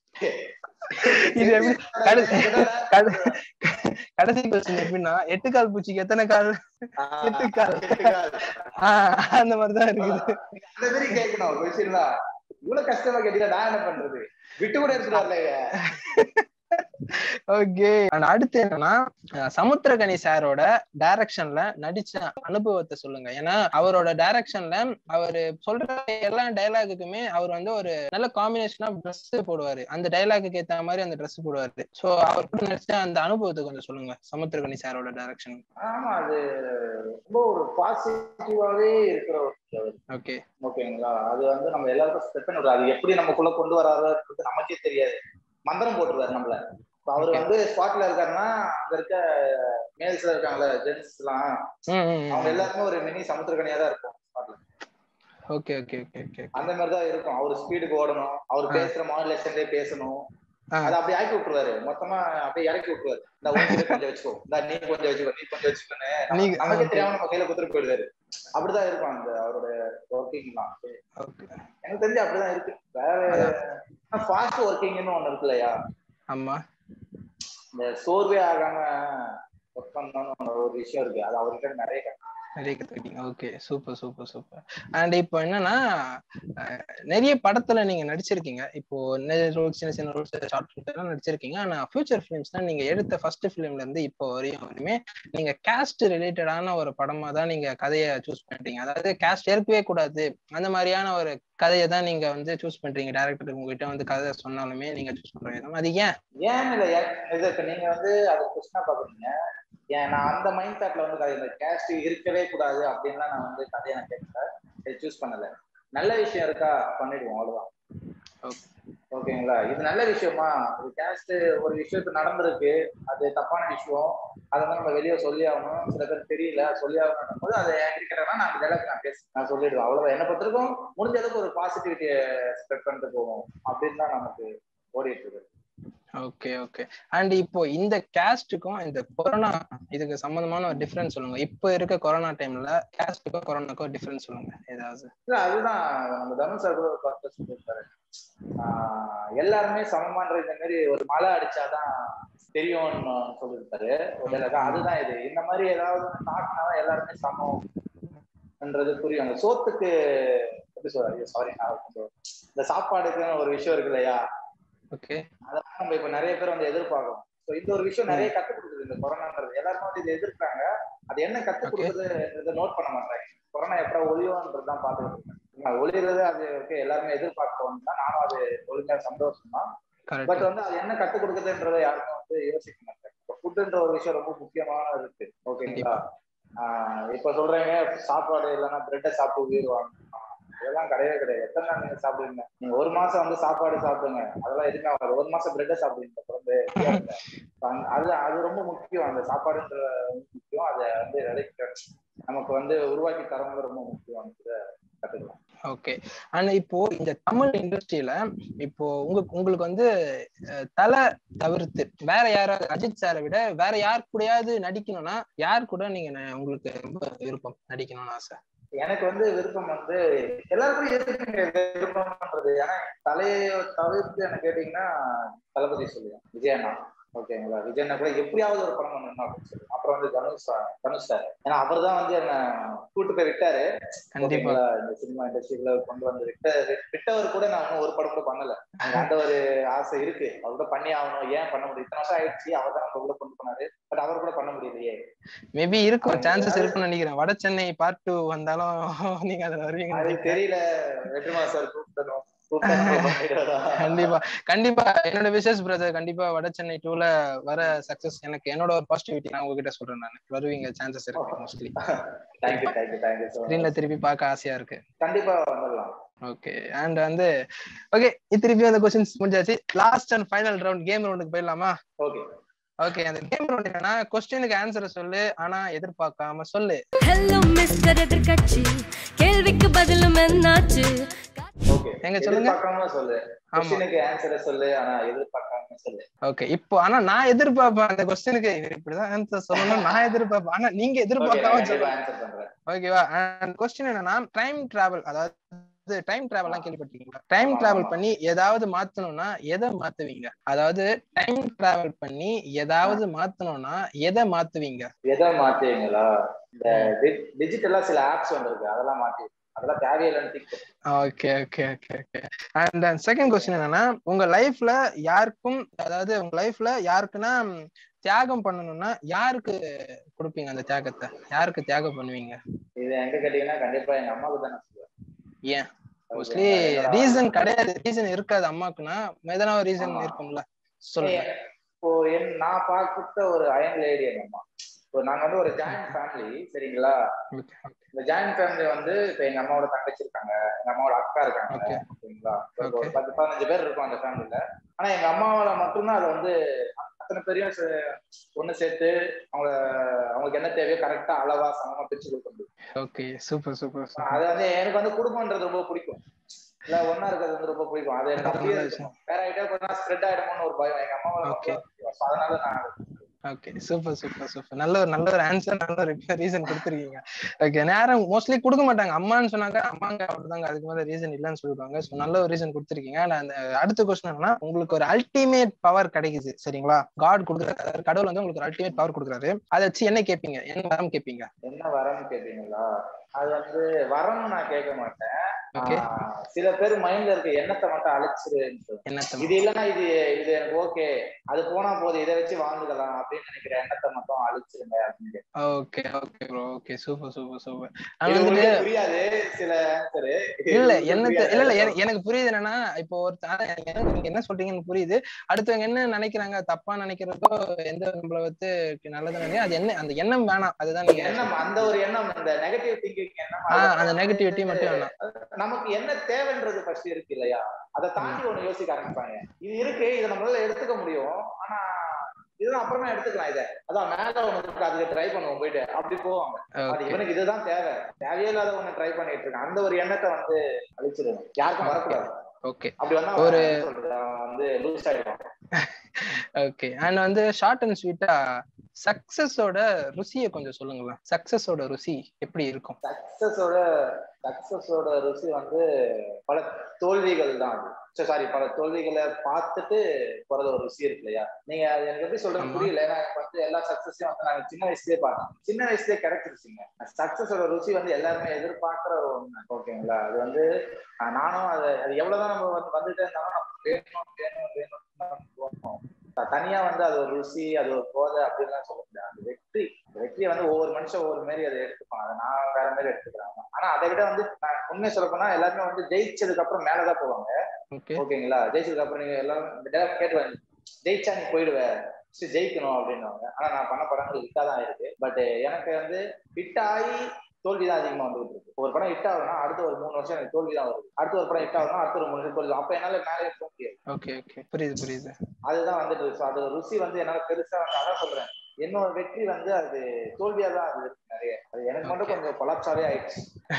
இது எப்படி கடைசி கட- கடைசி கொஸ்டின் எப்படின்னா எட்டு கால் பூச்சிக்கு எத்தனை கால் எட்டு கால். ஆஹ் அந்த மாதிரிதான் இருக்குது அந்த மாதிரி கேட்கணும் கொஸ்டின்லாம் இவ்வளவு கஷ்டமா கேட்டீங்க நான் என்ன பண்றது விட்டு கூட எடுத்துட்டு வரலையே ஓகே அண்ட் அடுத்து என்னன்னா அஹ் சமுத்திரகனி சாரோட டைரக்ஷன்ல நடிச்ச அனுபவத்தை சொல்லுங்க ஏன்னா அவரோட டைரக்ஷன்ல அவரு சொல்ற எல்லா டைலாகுக்குமே அவர் வந்து ஒரு நல்ல காம்பினேஷனா ட்ரெஸ் போடுவாரு அந்த டைலாகுக்கு ஏத்த மாதிரி அந்த ட்ரெஸ் போடுவாரு சோ அவர் கூட நடிச்ச அந்த அனுபவத்தை கொஞ்சம் சொல்லுங்க சமுத்திரகனி சாரோட டைரக்ஷன் ஆமா அது ரொம்ப ஒரு பாசிட்டிவாவே இருக்கிற ஒரு அவர். ஓகே ஓகேங்களா அது வந்து நம்ம எல்லாருக்கும் ஸ்பெட் பண்ணி விடுறாரு. அது எப்படி நமக்குள்ள கொண்டு வராருன்றது நமக்கே தெரியாது மந்திரம் போட்டுருவாரு நம்மள இப்ப அவர் Okay. வந்து ஸ்பாட்ல இருக்காருன்னா அங்க இருக்க மேல்ஸ்ல இருக்காங்கல்ல ஜென்ஸ் எல்லாம் அவங்க எல்லாருமே ஒரு மினி சமுத்திரக்கனியா தான் இருக்கும் ஸ்பாட்ல ஓகே ஓகே ஓகே ஓகே அந்த மாதிரி தான் இருக்கும் அவர் ஸ்பீடுக்கு ஓடணும் அவர் ஆ. பேசுற மாடுலேஷன்லயே பேசணும் ஆ. அதை அப்படியே ஆக்கி விட்டுருவாரு மொத்தமா அப்படியே இறக்கி விட்டுருவாரு இந்த உனக்கு கொஞ்சம் வச்சுக்கோ இந்த நீ கொஞ்சம் வச்சுக்கோ நீ கொஞ்சம் வச்சுக்கோன்னு நீங்க- நமக்கே தெரியாம நம்ம கையில குத்துட்டு போயிடுவாரு அப்படிதான் இருக்கும் அந்த அவரோட ஒர்க்கிங்லாம் ஓகே எனக்கு தெரிஞ்சு அப்படிதான் இருக்கு வேற ஃபாஸ்ட் ஒர்க்கிங்னு ஒண்ணு இருக்கு இல்லையா ஆமா இந்த சோர்வே ஆகாம ஒர்க் பண்ணணும்னு ஒரு விஷயம் இருக்கு அது அவர்கிட்ட நிறைய கத்து- நிறைய கத்துக்கிட்டீங்க okay super super super and இப்போ என்னன்னா அஹ், நிறைய படத்துல நீங்க நடிச்சிருக்கீங்க இப்போ நிறைய ரோல்ஸ் சின்ன சின்ன ரோல்ஸ் ஷார்ட் ஃபிலிம்ஸ் எல்லாம் நடிச்சிருக்கீங்க ஆனா ஃபியூச்சர் ஃபிலிம்ஸ்னா நீங்க எடுத்த ஃபர்ஸ்ட் ஃபிலிம்ல இருந்து இப்போ வரையும் வரையுமே நீங்க கேஸ்ட் ரிலேட்டடான ஒரு படமா தான் நீங்க கதையை சூஸ் பண்றீங்க அதாவது கேஸ்ட் இருக்கவே கூடாது அந்த மாதிரியான ஒரு கதையை தான் நீங்க வந்து சூஸ் பண்றீங்க டேரக்டர் உங்ககிட்ட வந்து கதை சொன்னாலுமே நீங்க சூஸ் பண்றீங்க அது ஏன் ஏன் இல்ல ஏன் இது இப்ப நீங்க வந்து அது கொஸ்டினா பாக்குறீங்க ஏன் நான் அந்த மைண்ட் தாட்ல வந்து கதை இந்த கேஸ்ட் இருக்கவே கூடாது அப்படின்லாம் நான் வந்து கதையை நான் கேட்கல சூஸ் பண்ணல நல்ல விஷயம் இருக்கா பண்ணிடுவோம் அவ்வளவுதான் Okay. ஓகேங்களா இது நல்ல விஷயமா ஒரு கேஸ்ட் ஒரு விஷயத்து நடந்திருக்கு அது தப்பான விஷயம் அதை வந்து நம்ம வெளியே சொல்லி ஆகணும் சில பேர் தெரியல சொல்லி ஆகணும் போது அதை என்கிட்ட நான் அந்த அளவுக்கு நான் பேச நான் சொல்லிடுவேன் அவ்வளவுதான் என்ன பொறுத்திருக்கும் முடிஞ்ச அளவுக்கு ஒரு பாசிட்டிவிட்டியை ஸ்ப்ரெட் பண்ணிட்டு போவோம் அப்படின்னு தான் நமக்கு ஓடிட்டு இருக்கு ஓகே ஓகே அண்ட் இப்போ இந்த கேஸ்டுக்கும் இந்த கொரோனா இதுக்கு சம்பந்தமான ஒரு டிஃபரன்ஸ் சொல்லுங்க இப்போ இருக்க கொரோனா டைம்ல கேஸ்டுக்கும் கொரோனாக்கும் டிஃபரன்ஸ் சொல்லுங்க ஏதாவது இல்ல அதுதான் நம்ம தனுஷ் சார் கூட ஒரு படத்துல சொல்லியிருப்பாரு ஆஹ் எல்லாருமே சமமான்ற இந்த மாதிரி ஒரு மழை அடிச்சாதான் தெரியும்னு சொல்லியிருப்பாரு ஒரு dialogue. அதுதான் இது இந்த மாதிரி ஏதாவது தாக்கினாதான் எல்லாருமே சமம்ன்றது புரியும் அந்த சோத்துக்கு எப்படி சொல்றாரு சாரி நான் கொஞ்சம் இந்த சாப்பாடுக்குன்னு ஒரு விஷயம் இருக்கு இல்லையா ஓகே அதெல்லாம் நம்ம இப்ப நிறைய பேர் வந்து எதிர்பார்க்கறோம் ஸோ இந்த ஒரு விஷயம் நிறைய கத்துக் கொடுக்குது இந்த கொரோனான்றது எல்லாருமே வந்து இதை எதிர்க்கிறாங்க அது என்ன கத்துக் Okay. கொடுக்குதுன்றத நோட் பண்ண மாட்டாங்க கொரோனா எப்படா ஒளியோன்றது தான் பார்த்துட்டு இருக்கேன் நான் ஒளிறது அது ஓகே எல்லாருமே எதிர்பார்க்கணும் தான் நானும் அது ஒழுங்கா சந்தோஷம் தான் பட் கரெக்ட் வந்து அது என்ன கத்துக் கொடுக்குதுன்றதை யாருமே வந்து யோசிக்க மாட்டாங்க ஃபுட்டுன்ற ஒரு விஷயம் ரொம்ப முக்கியமான இருக்கு ஓகேங்களா ஆஹ் இப்ப சொல்றீங்க சாப்பாடு இல்லைன்னா பிரெட்டை சாப்பிட்டு உயிர் வாங்கணும் இதெல்லாம் கிடையவே கிடையாது எத்தனை நாள் நீங்க சாப்பிடுவீங்க நீங்க ஒரு மாசம் வந்து சாப்பாடு சாப்பிடுங்க அதெல்லாம் எதுவுமே ஆகாது ஒரு மாசம் பிரெட்டை சாப்பிடுவீங்க தொடர்ந்து அந்த- அது அது ரொம்ப முக்கியம் அந்த சாப்பாடுன்ற முக்கியம் அதை வந்து விலைக்கு நமக்கு வந்து உருவாக்கி தரவங்க ரொம்ப முக்கியம் கத்துக்கலாம் ஓகே அண்ட் இப்போ இந்த தமிழ் இண்டஸ்ட்ரியில இப்போ உங்களுக்கு உங்களுக்கு வந்து அஹ், தலை தவிர்த்து வேற யாராவது அஜித் சாரை விட வேற யார் கூடயாவது நடிக்கணும்னா யார் கூட நீங்க ந- உங்களுக்கு ரொம்ப விருப்பம் நடிக்கணும்னு ஆசை எனக்கு வந்து விருப்பம் வந்து எல்லாருக்கும் இருக்குங்க விருப்பம்ன்றது ஏன்னா தலையை தவிர்த்து என்ன கேட்டீங்கன்னா தளபதி சொல்லுவேன் விஜயண்ணா ஓகேங்களா விஜயண்ணா கூட எப்படியாவது ஒரு படம் பண்ணணும் அப்படின்னு சொல்லுவேன் அப்புறம் வந்து தனுஷ் sir- தனுஷ் சார் ஏன்னா அவர் தான் வந்து என்ன கூட்டு போய் விட்டாரு கண்டிப்பா ஓகேங்களா இந்த சினிமா இண்டஸ்ட்ரிக்குள்ள கொண்டு வந்து விட்ட விட்டவர் கூட நான் இன்னும் ஒரு படம் கூட பண்ணல எனக்கு அந்த ஒரு ஆசை இருக்கு அவர் கூட பண்ணி ஆகணும் ஏன் பண்ண முடியும் இத்தனை வருஷம் ஆயிடுச்சு அவர் தான் நம்ம உள்ள கொண்டு போனாரு பட் அவர் கூட பண்ண முடியலையே மேபி இருக்கும் அவங்க சான்சஸ் யாரு- இருக்கும்னு நினைக்கிறேன் வட சென்னை பார்ட் டூ வந்தாலும் நீங்க அதுல வருவீங்கன்னு அது நினைக்கிறேன் தெரியல வெற்றிமா சார் கூப்பிடணும் கூப்பிட்டா நம்ம பண்ணிடுறதா? கண்டிப்பா கண்டிப்பா என்னோட விசேஷ் பிரதர் கண்டிப்பா வட சென்னை டூல வர சக்சஸ் எனக்கு என்னோட ஒரு பாசிட்டிவிட்டி நான் உங்ககிட்ட சொல்றேன் நான் வருவீங்க சான்சஸ் இருக்கு mostly Thank you, thank you, thank you so much. ஸ்கிரீன்ல திருப்பி பார்க்க ஆசையா இருக்கு கண்டிப்பா வந்துடலாம் ஓகே அண்ட் வந்து ஓகே திருப்பி அந்த கொஸ்டின்ஸ் முடிஞ்சாச்சு last and final round game ரவுண்டுக்கு போயிடலாமா ஓகே ஓகே அந்த கேம் ரவுண்ட் என்னன்னா கொஸ்டினுக்கு ஆன்சரை சொல்லு ஆனா எதிர்பார்க்காம சொல்லு ஹலோ மிஸ்டர் எதிர்கட்சி கேள்விக்கு பதிலும் என்னாச்சு ஓகே எங்க சொல்லுங்க? எதிர்பார்க்காம சொல்லு ஆமா கொஸ்டினுக்கு ஆன்சரை சொல்லு ஆனா எதிர்பார்க்காம சொல்லு ஓகே இப்போ ஆனா நான் எதிர்பார்ப்பேன் அந்த கொஸ்டினுக்கு இப்படிதான் ஆன்சர் சொல்லணும் நான் எதிர்பார்ப்பேன் ஆனா நீங்க ஓகே எதிர்பார்க்காம நான் கண்டிப்பா சொல்லுங்க ஆன்சர் பண்றேன் ஓகேவா அண்ட் கொஸ்டின் என்னன்னா டைம் டிராவல் அதாவது டைம் டிராவல்லாம் கேள்விப்பட்டிருக்கீங்களா டைம் ஆமா, டிராவல் ஆமா. பண்ணி ஏதாவது மாத்தணும்னா எதை மாத்துவீங்க அதாவது டைம் டிராவல் பண்ணி ஏதாவது மாத்தணும்னா எதை மாத்துவீங்க எதை மாத்துவீங்களா இந்த டிஜிட்டலா சில ஆப்ஸ் வந்திருக்கு அதெல்லாம் மாத்தி அதெல்லாம் தேவையில்லைன்னு think okay okay okay okay and second question என்னன்னா உங்க லைஃப்ல யாருக்கும் அதாவது உங்க லைஃப்ல யாருக்குன்னா ம், தியாகம் பண்ணணும்னா யாருக்கு கொடுப்பீங்க அந்த தியாகத்தை யாருக்கு தியாகம் பண்ணுவீங்க இது எங்க கேட்டீங்கன்னா கண்டிப்பா எங்க அம்மாவுக்கு தான் நான் சொல்லுவேன் ஏன் மோஸ்ட்லி ரீசன் கிடையாது ரீசன் இருக்காது அம்மாக்குன்னா எதனா ஒரு ரீசன் ஆமா. இருக்கும்ல சொல்லுங்க ஏய், இப்போ என் நான் பார்த்த ஒரு அயன் லேடி எங்க அம்மா இப்போ நாங்க வந்து ஒரு ஜாயிண்ட் ஃபேமிலி சரிங்களா Okay, okay. இந்த ஜாயிண்ட் ஃபேமிலி வந்து இப்ப எங்க அம்மாவோட தங்கச்சி இருக்காங்க எங்க அம்மாவோட அக்கா இருக்காங்க Okay. ஓகேங்களா இப்ப ஒரு Okay. பத்து பதினஞ்சு பேர் இருக்கும் அந்த ஃபேமிலில ஆனா எங்க அம்மாவால மட்டும்தான் அதை வந்து அத்தனை பேரையும் சே- ஒண்ணு சேர்த்து அவங்க அவங்களுக்கு என்ன தேவையோ கரெக்டா அளவா சமமா பிரிச்சு கொடுக்க முடியும் ஓகே சூப்பர் சூப்பர் அது வந்து எனக்கு வந்து குடும்பம்ன்றது ரொம்ப பிடிக்கும் இல்ல ஒன்னா இருக்கிறது வந்து ரொம்ப பிடிக்கும் அது எனக்கு அப்படியே இருக்கும் வேற ஐடியா பண்ணா ஸ்ப்ரெட் ஆயிடுமோன்னு ஒரு பயம் எங்க அம்மாவால Okay. மட்டும் So அதனால நான் ஓகே சூப்பர் சூப்பர் சூப்பர் நல்ல ஒரு நல்ல ஒரு ஆன்சர் நல்ல ஒரு ரீசன் கொடுத்துருக்கீங்க ஓகே நேரம் மோஸ்ட்லி கொடுக்க மாட்டாங்க அம்மான்னு சொன்னாங்க அம்மாங்க அப்படிதாங்க அதுக்கு மேல ரீசன் இல்லைன்னு சொல்லுவாங்க ஸோ நல்ல ஒரு ரீசன் கொடுத்துருக்கீங்க And அந்த அடுத்த கொஸ்டின் என்னன்னா உங்களுக்கு ஒரு அல்டிமேட் பவர் கிடைக்குது சரிங்களா காட் கொடுக்குறாரு கடவுள் வந்து உங்களுக்கு ஒரு அல்டிமேட் பவர் கொடுக்குறாரு அதை வச்சு என்ன கேட்பீங்க என்ன வரம் கேட்பீங்க என்ன வரம்னு கேட்டீங்களா அது வந்து வரம் நான் கேட்க மாட்டேன் Okay. ஆஹ் சில பேர் மைண்ட்ல இருக்க எண்ணத்தை மட்டும் அழைச்சிருன்னு சொல்லுவேன். என்னத்த இது இல்லைன்னா இது இது எனக்கு ஓகே அது போனா போதும் இதை வச்சு வாழ்ந்துக்கலாம் அப்படின்னு நினைக்கிற எண்ணத்தை மட்டும் அழிச்சிருங்க அப்படின்னு okay okay bro okay super super super இது அது வந்துட்டு உங்களுக்கே புரியாது சில ஆன்சர் இல்ல எனக்கு இல்ல இல்ல எனக்கு- எனக்கு புரியுது என்னன்னா இப்போ ஒரு நீங்க என்ன சொல்றீங்கன்னு புரியுது அடுத்தவங்க என்ன நினைக்கிறாங்க தப்பா நினைக்கிறதோ எந்த நம்மள வந்து நல்லது நினைக்க அது என்ன அந்த எண்ணம் வேணாம் அதுதான் நீங்க எண்ணம் அந்த ஒரு எண்ணம் இந்த நெகட்டிவ் திங்கிங் எண்ணம் ஆஹ் அது அந்த நெகட்டிவிட்டி மட்டும் வேணாம் நமக்கு என்ன தேவைன்றது ஃபர்ஸ்ட் இருக்கு இல்லையா அதை தாண்டி ஒண்ணு யோசிக்க ஆரம்பிப்பாங்க இது இருக்கு இதை நம்மளால எடுத்துக்க முடியும் ஆனா இதுதான் அப்புறமா எடுத்துக்கலாம் இதை அதான் மேல ஒண்ணு இருக்கு அதுக்கு ட்ரை பண்ணுவோம் போயிட்டு அப்படி போவாங்க அது ஓகே இவனுக்கு இதுதான் தேவை தேவையே இல்லாத ஒண்ணு ட்ரை பண்ணிட்டு இருக்கான் அந்த ஒரு எண்ணத்தை வந்து அழிச்சிருவோம் யாருக்கும் வரக்கூடாது ஓகே அப்படி வந்தா ஒரு- அவன் என்ன சொல்றது, அவன் வந்து லூஸ் ஆயிடுவான் ஓகே அண்ட் வந்து ஷார்ட் அண்ட் ஸ்வீட்டா சக்சஸோட ருசியை கொஞ்சம் சொல்லுங்களேன் சக்சஸோட ருசி எப்படி இருக்கும் சக்சஸோட சக்சஸோட ருசி வந்து பல தோல்விகள் தான் அது சாரி பல தோல்விகளை பார்த்துட்டு போறது ஒரு ருசி இருக்கு இல்லையா நீங்க அது எனக்கு எப்படி சொல்றது ஆமா. புரியல ஏன்னா எனக்கு வந்து எல்லா சக்சஸையும் வந்து நாங்க சின்ன வயசுலயே பார்த்தோம் சின்ன வயசுலயே கிடைச்சிருச்சுங்க சக்சஸோட ருசி வந்து எல்லாருமே எதிர்பார்க்கிற ஒண்ணு ஓகேங்களா அது வந்து அஹ், நானும் அது அது எவ்வளவுதான் நம்ம வந்து வந்துட்டே இருந்தாலும் நமக்கு வேணும் வேணும் வேணும் தான் தோணும். த- தனியா வந்து அது ஒரு ருசி அது ஒரு போதை அப்படின்லாம் சொல்ல முடியாது அந்த வெற்றி அந்த வெற்றியை வந்து ஒவ்வொரு மனுஷன் ஒவ்வொரு மாதிரி அதை எடுத்துப்பான் அதை நான் வேற மாதிரி எடுத்துக்கிறாங்க ஆனா அதை விட வந்து நான் உண்மையை சொல்ல போனா எல்லாருமே வந்து ஜெயிச்சதுக்கு அப்புறம் மேலதான் போவாங்க ஓகே ஓகேங்களா ஜெயிச்சதுக்கு அப்புறம் நீங்க எல்லாரும் இந்த டைலாக் கேட்டு வந்து ஜெயிச்சா நீ போயிடுவ சரி, ஜெயிக்கணும் அப்படின்னுவாங்க ஆனா நான் பண்ண படங்கள் ஹிட்டா தான் இருக்கு பட் எனக்கு வந்து ஹிட் ஆகி தோல்வி தான் அதிகமா வந்துட்டு இருக்கு ஒரு படம் ஹிட் ஆகுதுன்னா அடுத்த ஒரு மூணு வருஷம் எனக்கு தோல்வி தான் வருது அடுத்த ஒரு படம் ஹிட் ஆகுதுன்னா அடுத்த ஒரு மூணு வருஷம் தோல்வி அப்ப என்னால மேலே போக முடியாது ஓகே ஓகே புரியுது புரியுது அதுதான் வந்துட்டு இருக்கு So, அது ருசி வந்து என்னால பெருசா வந்து அதான் சொல்றேன் என்னோட வெற்றி வந்து அது தோல்வியா தான் அது இருக்கு நிறைய அது எனக்கு மட்டும் கொஞ்சம் கொலாப்ஸாவே ஆயிடுச்சு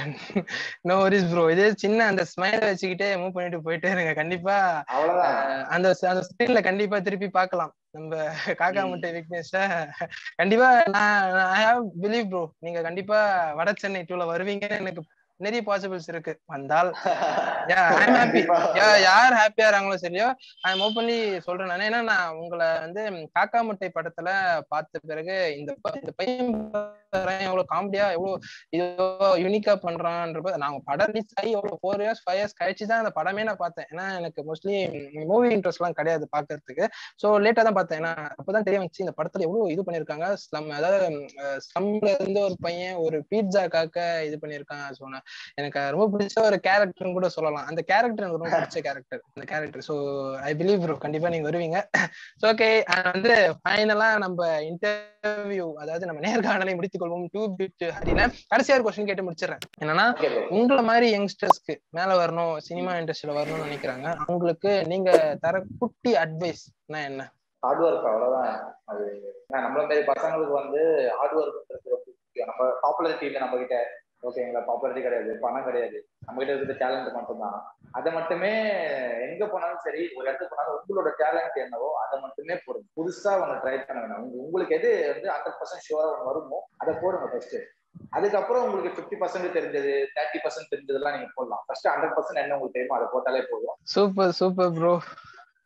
நோ வரிஸ் ப்ரோ இதே சின்ன அந்த ஸ்மைல வச்சுக்கிட்டே மூவ் பண்ணிட்டு போயிட்டே இருங்க கண்டிப்பா அவ்வளவுதான் அஹ், அந்த அந்த ஸ்கிரீன்ல கண்டிப்பா திருப்பி பார்க்கலாம் நம்ம காக்கா ம். முட்டை விக்னேஷ கண்டிப்பா நான் ஐ ஹாவ் பிலீவ் ப்ரோ நீங்க கண்டிப்பா வட சென்னை டூல வருவீங்கன்னு எனக்கு நிறைய பாசிபிள்ஸ் இருக்கு வந்தால் ஐம் ஹாப்பி கண்டிப்பா. யார் ஹாப்பியா இருக்காங்களோ சரியோ ஐம் ஓப்பன்லி சொல்றேன் நானு ஏன்னா நான் உங்களை வந்து காக்கா முட்டை படத்துல பார்த்த பிறகு இந்த ப- இந்த பையன் பாரேன் எவ்வளவு காமெடியா எவ்வளவு இதோ யூனிக்கா பண்றான்றப்ப நாங்க படம் ரிலீஸ் ஆகி எவ்வளவு ஃபோர் இயர்ஸ் ஃபைவ் இயர்ஸ் கழிச்சு தான் அந்த படமே நான் பார்த்தேன் ஏன்னா எனக்கு மோஸ்ட்லி மூவி இன்ட்ரெஸ்ட் எல்லாம் கிடையாது பாக்குறதுக்கு சோ லேட்டா தான் பார்த்தேன் ஏன்னா அப்பதான் தெரிய வந்துச்சு இந்த படத்துல எவ்வளவு இது பண்ணிருக்காங்க ஸ்லம் அதாவது ஸ்லம்ல இருந்து ஒரு பையன் ஒரு பீட்சா காக்க இது பண்ணிருக்காங்க சொன்ன எனக்கு ரொம்ப பிடிச்ச ஒரு கேரக்டர்னு கூட சொல்லலாம் அந்த கேரக்டர் எனக்கு ரொம்ப பிடிச்ச கேரக்டர் அந்த character so I believe bro கண்டிப்பா நீங்க வருவீங்க ஓகே வந்து ஃபைனலா நம்ம இன்டர்வியூ அதாவது நம்ம நேர்காணலை முடித்துக் கொள்வோம் டூ பிட் ஹரில கடைசியா ஒரு கொஸ்டின் கேட்டு முடிச்சிடறேன் என்னன்னா ஓகே ப்ரோ உங்களை மாதிரி யங்ஸ்டர்ஸ்க்கு மேல வரணும் சினிமா இண்டஸ்ட்ரியில வரணும்னு நினைக்கிறாங்க அவங்களுக்கு நீங்க தர குட்டி அட்வைஸ்னா என்ன ஹார்ட் ஒர்க் அவ்வளவுதான் அது ஏன்னா நம்மள மாதிரி பசங்களுக்கு வந்து ஹார்ட் ஒர்க்ன்றது ரொம்ப முக்கியம் நம்ம பாப்புலாரிட்டி இல்லை நம்ம கிட்ட ஓகேங்களா பாப்புலாரிட்டி கிடையாது பணம் கிடையாது நம்ம கிட்ட இருக்கிற டேலண்ட் மட்டும்தான் அதை மட்டுமே எங்க போனாலும் சரி ஒரு இடத்துக்கு போனாலும் உங்களோட டேலண்ட் என்னவோ அதை மட்டுமே போடுங்க புதுசா ஒன்று ட்ரை பண்ண வேணாம் உங்க- உங்களுக்கு எது வந்து ஹண்ட்ரட் பர்சன்ட் ஷுவரா ஒன்று வருமோ அதை போடுங்க ஃபர்ஸ்ட் அதுக்கப்புறம் உங்களுக்கு ஃபிஃப்டி பர்சன்ட் தெரிஞ்சது தேர்ட்டி பர்சன்ட் தெரிஞ்சதெல்லாம் நீங்க போடலாம் ஃபர்ஸ்ட் ஹண்ட்ரட் பர்சன்ட் என்ன உங்களுக்கு தெரியுமோ அதை போட்டாலே போதும் சூப்பர் சூப்பர் ப்ரோ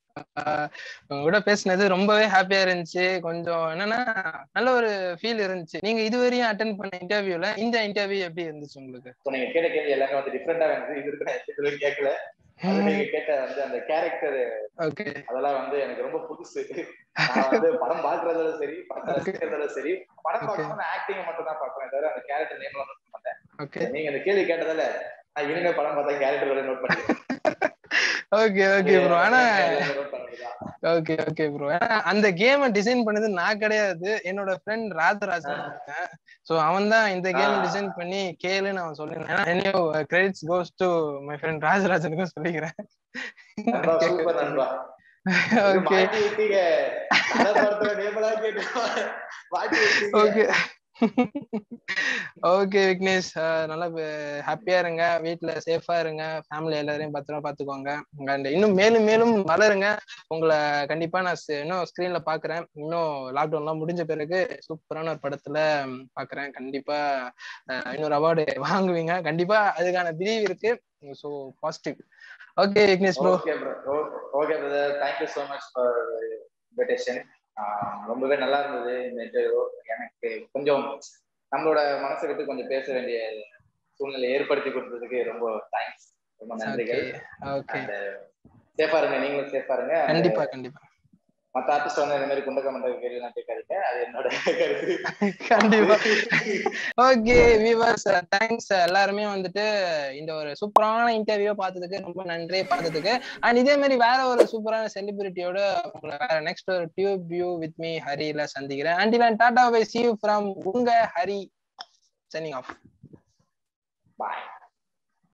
உங்க கூட பேசினது ரொம்பவே ஹாப்பியா இருந்துச்சு கொஞ்சம் என்னன்னா நல்ல ஒரு ஃபீல் இருந்துச்சு நீங்க இதுவரையும் அட்டன் பண்ண இன்டர்வியூல இந்த இன்டர்வியூ எப்படி இருந்துச்சு உங்களுக்கு இப்போ நீங்க கேட்ட கேள்வி எல்லாமே வந்து டிஃப்ரெண்டா வந்து இது இருக்கு நான் எதுவுமே கேட்கல அது நீங்க கேட்ட வந்து அந்த கேரக்டர் ஓகே அதெல்லாம் வந்து எனக்கு ரொம்ப புதுசு நான் வந்து படம் பாக்குறதுல சரி படம் ரசிக்கிறதுல சரி படம் பார்க்கணும் ஆக்டிங் மட்டும் தான் பாக்குறேன் தவிர அந்த கேரக்டர் நேம் நோட் பண்ண மாட்டேன் ஓகே நீங்க இந்த கேள்வி கேட்டதால நான் இனிமே படம் பார்த்தா கேரக்டர் வரை நோட் பண்ணிக்கிறேன் ஓகே ஓகே ப்ரோ ஆனா நோட் பண்ணுறதா ஓகே ஓகே ப்ரோ ஏன்னா அந்த கேமை டிசைன் பண்ணது நான் கிடையாது என்னோட ஃப்ரெண்ட் ராஜராஜன் இருக்கேன் சோ அவன் தான் இந்த கேம் ஆ. டிசைன் பண்ணி கேளுன்னு அவன் சொல்லியிருந்தான் என்னையோ credits goes to my friend ராஜராஜனுக்கும் சொல்லிக்கிறேன் நண்பா சூப்பர் நண்பா ஓகே மாட்டி விட்டீங்க கதை படத்தோட நேமெல்லாம் கேட்டு மாட்டி விட்டீங்க ஓகே ஓகே விக்னேஷ் அஹ் நல்லா ஹாப்பியா இருங்க வீட்ல சேஃபா இருங்க ஃபேமிலி எல்லாரையும் பத்திரமா பாத்துக்கோங்க அண்ட் இன்னும் மேலும் மேலும் வளருங்க உங்களை கண்டிப்பா நான் ஸ்- இன்னும் ஸ்கிரீன்ல பாக்குறேன் இன்னும் லாக்டவுன் எல்லாம் முடிஞ்ச பிறகு சூப்பரான ஒரு படத்துல ம், பாக்குறேன் கண்டிப்பா அஹ், இன்னொரு அவார்டு வாங்குவீங்க கண்டிப்பா அதுக்கான பிலீவ் இருக்கு so positive okay Vignesh bro okay bro okay brother thank you so much for invitation ரொம்பவே நல்லா இருந்தது இந்த இன்டர்வியூ எனக்கு கொஞ்சம் நம்மளோட மனசை விட்டு கொஞ்சம் பேச வேண்டிய சூழ்நிலை ஏற்படுத்தி கொடுத்ததுக்கு ரொம்ப தேங்க்ஸ் ரொம்ப ஓகே நன்றிகள் ஓகே சேஃபா இருங்க நீங்களும் சேஃபா இருங்க கண்டிப்பா கண்டிப்பா மத்த ஆர்டிஸ்ட் வந்து இந்த மாதிரி குண்டக்க மண்டக்க கேள்வி நான் கேட்காதீங்க அது என்னோட கருத்து கண்டிப்பா ஓகே வியூவர்ஸ் தேங்க்ஸ் எல்லாருமே வந்துட்டு இந்த ஒரு சூப்பரான இன்டர்வியூ பார்த்ததுக்கு ரொம்ப நன்றி பார்த்ததுக்கு அண்ட் இதே மாதிரி வேற ஒரு சூப்பரான செலிபிரிட்டியோட உங்களை வேற நெக்ஸ்ட் ஒரு டியூப் வியூ வித் மீ ஹரியில சந்திக்கிறேன் அண்ட் நான் டாடா பை சி ஃப்ரம் உங்க ஹரி சனிங் ஆஃப் பாய்